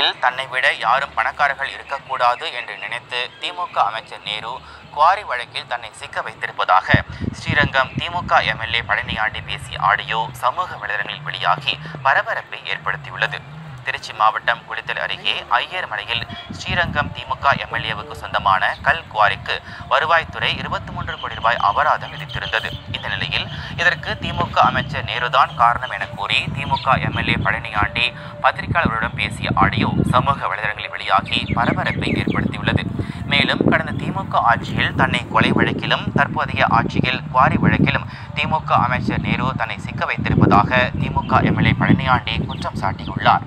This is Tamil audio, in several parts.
உலகில் தன்னை விட யாரும் பணக்காரர்கள் இருக்கக்கூடாது என்று நினைத்து திமுக அமைச்சர் நேரு குவாரி வழக்கில் தன்னை சிக்க வைத்திருப்பதாக ஸ்ரீரங்கம் திமுக எம்எல்ஏ பழனியாண்டி பேசிய ஆடியோ சமூக வலைதளங்களில் வெளியாகி பரபரப்பை ஏற்படுத்தியுள்ளது திருச்சி மாவட்டம் குளித்தல் அருகே ஐயர் மலையில் ஸ்ரீரங்கம் திமுக எம்எல்ஏவுக்கு சொந்தமான கல் குவாரிக்கு வருவாய்த்துறை இருபத்தி மூன்று கோடி ரூபாய் அபராதம் விதித்திருந்தது இந்த நிலையில் இதற்கு திமுக அமைச்சர் நேருதான் காரணம் என கூறி திமுக எம்எல்ஏ பழனியாண்டி பத்திரிகையாளர்களிடம் பேசிய ஆடியோ சமூக வலைதளங்களில் வெளியாகி பரபரப்பை ஏற்படுத்தியுள்ளது மேலும் கடந்த திமுக ஆட்சியில் தன்னை கொலை வழக்கிலும் தற்போதைய ஆட்சியில் குவாரி வழக்கிலும் திமுக அமைச்சர் நேரு தன்னை சிக்க வைத்திருப்பதாக திமுக எம்எல்ஏ பழனியாண்டி குற்றம் சாட்டியுள்ளார்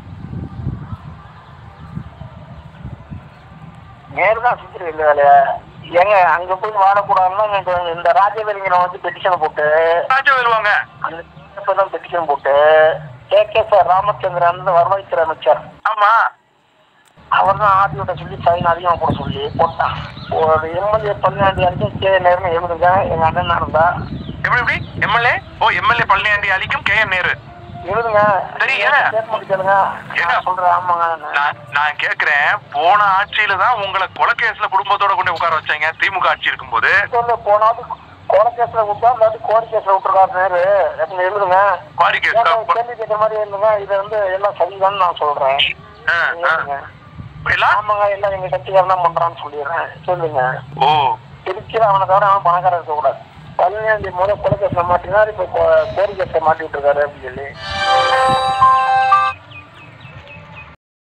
நேருதான் செஞ்சிருக்கு இந்த வேலைய ஏங்க அங்க போய் வாழக்கூடாதுன்னா இந்த இந்த ராஜவேலிங்கனை வந்து பெட்டிஷனை போட்டு ராஜா வருவாங்க அந்த பெட்டிஷன் போட்டு கே கே சார் ராமச்சந்திரன் வருவாய்த்துறை அமைச்சர் ஆமா அவர் தான் ஆர்டிஓட சொல்லி சைன் அதிகமாக போட சொல்லி போட்டான் ஒரு எம்எல்ஏ பன்னெண்டு அடிக்கும் கே நேருன்னு எழுதுங்க எங்க அண்ணன் இருந்தா எப்படி எப்படி எம்எல்ஏ ஓ எம்எல்ஏ பழனியாண்டி அலிக்கும் கே என் நேரு எழுதுங்க சரி, ஏங்க? ஸ்டேட்மெண்ட் கேளுங்க ஏங்க? நான் சொல்றேன் ஆமாங்க நான் நான் கேக்குறேன் போன ஆட்சியில தான் உங்களை கொலை கேஸ்ல குடும்பத்தோட கொண்டு உட்கார வச்சாங்க திமுக ஆட்சி இருக்கும்போது சொல்லு போனாவது கோல கேஸ்ல விட்டா இல்லாட்டி கோரி கேஸ்ல விட்டுருக்காரு நேரு அப்படின்னு எழுதுங்க குவாரி கேஸ் ஏங்க, கேள்வி கேட்க மாதிரி எழுதுங்க இது வந்து எல்லாம் சரிதான்னு நான் சொல்றேன் ஆ, ஆ. எழுதுங்க. எல்லாம் ஆமாங்க எல்லாம் எங்க கட்சிக்காரன் தான் பண்றான்னு சொல்லிடுறேன் சொல்லுங்க ஓ திருச்சியில் அவனை தவிர அவன் பணக்காரன் இருக்கக்கூடாது பதினஞ்சாம் தேதி முதல் கொலை கேஸ்ல மாட்டினார் இப்போ கோரி கேஸ்ல மாட்டிட்டு இருக்காரு அப்படின்னு சொல்லி